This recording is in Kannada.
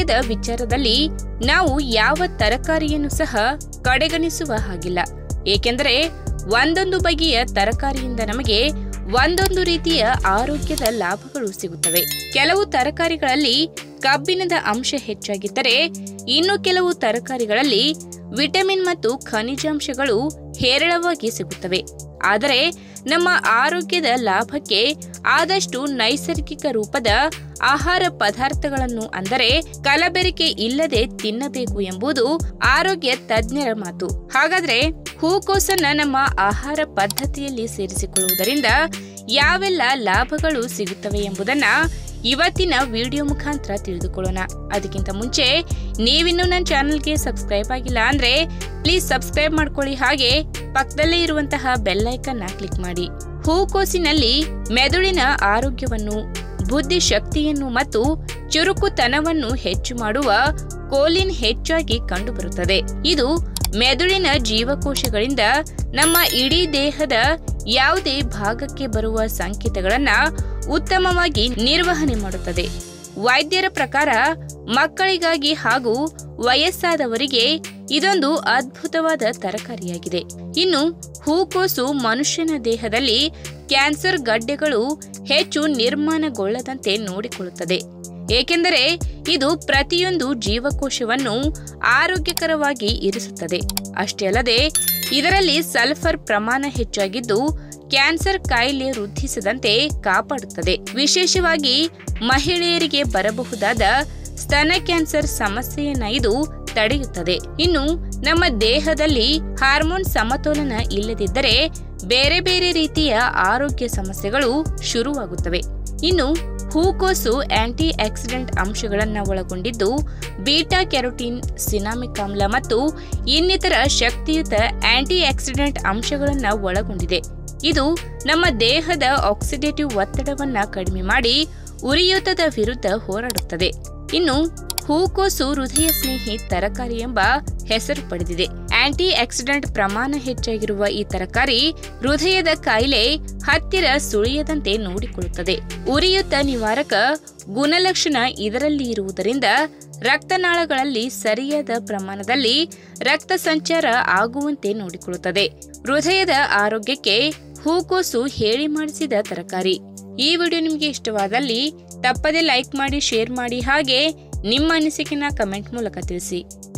ಆರೋಗ್ಯದ ವಿಚಾರದಲ್ಲಿ ನಾವು ಯಾವ ತರಕಾರಿಯನ್ನು ಸಹ ಕಡೆಗಣಿಸುವ ಹಾಗಿಲ್ಲ ಏಕೆಂದರೆ ಒಂದೊಂದು ಬಗೆಯ ತರಕಾರಿಯಿಂದ ನಮಗೆ ಒಂದೊಂದು ರೀತಿಯ ಆರೋಗ್ಯದ ಲಾಭಗಳು ಸಿಗುತ್ತವೆ ಕೆಲವು ತರಕಾರಿಗಳಲ್ಲಿ ಕಬ್ಬಿಣದ ಅಂಶ ಹೆಚ್ಚಾಗಿದ್ದರೆ ಇನ್ನು ಕೆಲವು ತರಕಾರಿಗಳಲ್ಲಿ ವಿಟಮಿನ್ ಮತ್ತು ಖನಿಜಾಂಶಗಳು ಹೇರಳವಾಗಿ ಸಿಗುತ್ತವೆ ಆದರೆ ನಮ್ಮ ಆರೋಗ್ಯದ ಲಾಭಕ್ಕೆ ಆದಷ್ಟು ನೈಸರ್ಗಿಕ ರೂಪದ ಆಹಾರ ಪದಾರ್ಥಗಳನ್ನು ಅಂದರೆ ಕಲಬೆರಕೆ ಇಲ್ಲದೆ ತಿನ್ನಬೇಕು ಎಂಬುದು ಆರೋಗ್ಯ ತಜ್ಞರ ಮಾತು ಹಾಗಾದ್ರೆ ಹೂಕೋಸನ್ನ ನಮ್ಮ ಆಹಾರ ಪದ್ಧತಿಯಲ್ಲಿ ಸೇರಿಸಿಕೊಳ್ಳುವುದರಿಂದ ಯಾವೆಲ್ಲ ಲಾಭಗಳು ಸಿಗುತ್ತವೆ ಎಂಬುದನ್ನ ಇವತ್ತಿನ ವಿಡಿಯೋ ಮುಖಾಂತರ ತಿಳಿದುಕೊಳ್ಳೋಣ ಅದಕ್ಕಿಂತ ಮುಂಚೆ ನೀವಿನ್ನೂ ನನ್ನ ಚಾನಲ್ಗೆ ಸಬ್ಸ್ಕ್ರೈಬ್ ಆಗಿಲ್ಲ ಅಂದ್ರೆ ಪ್ಲೀಸ್ ಸಬ್ಸ್ಕ್ರೈಬ್ ಮಾಡ್ಕೊಳ್ಳಿ ಹಾಗೆ ಪಕ್ಕದಲ್ಲೇ ಇರುವಂತಹ ಬೆಲ್ ಐಕನ್ನ ಕ್ಲಿಕ್ ಮಾಡಿ ಹೂಕೋಸಿನಲ್ಲಿ ಮೆದುಳಿನ ಆರೋಗ್ಯವನ್ನು ಬುದ್ಧಿಶಕ್ತಿಯನ್ನು ಮತ್ತು ಚುರುಕುತನವನ್ನು ಹೆಚ್ಚು ಮಾಡುವ ಕೋಲಿನ್ ಹೆಚ್ಚಾಗಿ ಕಂಡುಬರುತ್ತದೆ ಇದು ಮೆದುಳಿನ ಜೀವಕೋಶಗಳಿಂದ ನಮ್ಮ ಇಡೀ ದೇಹದ ಯಾವುದೇ ಭಾಗಕ್ಕೆ ಬರುವ ಸಂಕೇತಗಳನ್ನ ಉತ್ತಮವಾಗಿ ನಿರ್ವಹಣೆ ಮಾಡುತ್ತದೆ ವೈದ್ಯರ ಪ್ರಕಾರ ಮಕ್ಕಳಿಗಾಗಿ ಹಾಗೂ ವಯಸ್ಸಾದವರಿಗೆ ಇದೊಂದು ಅದ್ಭುತವಾದ ತರಕಾರಿಯಾಗಿದೆ ಇನ್ನು ಹೂಕೋಸು ಮನುಷ್ಯನ ದೇಹದಲ್ಲಿ ಕ್ಯಾನ್ಸರ್ ಗಡ್ಡೆಗಳು ಹೆಚ್ಚು ನಿರ್ಮಾಣಗೊಳ್ಳದಂತೆ ನೋಡಿಕೊಳ್ಳುತ್ತದೆ ಏಕೆಂದರೆ ಇದು ಪ್ರತಿಯೊಂದು ಜೀವಕೋಶವನ್ನು ಆರೋಗ್ಯಕರವಾಗಿ ಇರಿಸುತ್ತದೆ ಅಷ್ಟೇ ಅಲ್ಲದೆ ಇದರಲ್ಲಿ ಸಲ್ಫರ್ ಪ್ರಮಾಣ ಹೆಚ್ಚಾಗಿದ್ದು ಕ್ಯಾನ್ಸರ್ ಕಾಯಿಲೆ ವೃದ್ಧಿಸದಂತೆ ಕಾಪಾಡುತ್ತದೆ ವಿಶೇಷವಾಗಿ ಮಹಿಳೆಯರಿಗೆ ಬರಬಹುದಾದ ಸ್ತನ ಕ್ಯಾನ್ಸರ್ ಸಮಸ್ಯೆಯನ್ನ ಇದು ತಡೆಯುತ್ತದೆ ಇನ್ನು ನಮ್ಮ ದೇಹದಲ್ಲಿ ಹಾರ್ಮೋನ್ ಸಮತೋಲನ ಇಲ್ಲದಿದ್ದರೆ ಬೇರೆ ಬೇರೆ ರೀತಿಯ ಆರೋಗ್ಯ ಸಮಸ್ಯೆಗಳು ಶುರುವಾಗುತ್ತವೆ ಇನ್ನು ಹೂಕೋಸು ಆಂಟಿ ಆಕ್ಸಿಡೆಂಟ್ ಅಂಶಗಳನ್ನು ಒಳಗೊಂಡಿದ್ದು ಬೀಟಾ ಕ್ಯಾರೋಟಿನ್ ಸಿನಾಮಿಕ್ ಆಮ್ಲ ಮತ್ತು ಇನ್ನಿತರ ಶಕ್ತಿಯುತ ಆಂಟಿ ಆಕ್ಸಿಡೆಂಟ್ ಅಂಶಗಳನ್ನು ಒಳಗೊಂಡಿದೆ ಇದು ನಮ್ಮ ದೇಹದ ಆಕ್ಸಿಡೇಟಿವ್ ಒತ್ತಡವನ್ನ ಕಡಿಮೆ ಮಾಡಿ ಉರಿಯೂತದ ವಿರುದ್ಧ ಹೋರಾಡುತ್ತದೆ ಇನ್ನು ಹೂಕೋಸು ಹೃದಯ ಸ್ನೇಹಿ ತರಕಾರಿ ಎಂಬ ಹೆಸರು ಪಡೆದಿದೆ ಆಂಟಿ ಆಕ್ಸಿಡೆಂಟ್ ಪ್ರಮಾಣ ಹೆಚ್ಚಾಗಿರುವ ಈ ತರಕಾರಿ ಹೃದಯದ ಕಾಯಿಲೆ ಹತ್ತಿರ ಸುಳಿಯದಂತೆ ನೋಡಿಕೊಳ್ಳುತ್ತದೆ ಉರಿಯೂತ ನಿವಾರಕ ಗುಣಲಕ್ಷಣ ಇದರಲ್ಲಿ ಇರುವುದರಿಂದ ರಕ್ತನಾಳಗಳಲ್ಲಿ ಸರಿಯಾದ ಪ್ರಮಾಣದಲ್ಲಿ ರಕ್ತ ಸಂಚಾರ ಆಗುವಂತೆ ನೋಡಿಕೊಳ್ಳುತ್ತದೆ ಹೃದಯದ ಆರೋಗ್ಯಕ್ಕೆ ಹೂಕೋಸು ಹೇಳಿ ಮಾಡಿಸಿದ ತರಕಾರಿ ಈ ವಿಡಿಯೋ ನಿಮಗೆ ಇಷ್ಟವಾದಲ್ಲಿ ತಪ್ಪದೆ ಲೈಕ್ ಮಾಡಿ ಶೇರ್ ಮಾಡಿ ಹಾಗೆ ನಿಮ್ಮ ಅನಿಸಿಕೆನ ಕಮೆಂಟ್ ಮೂಲಕ ತಿಳಿಸಿ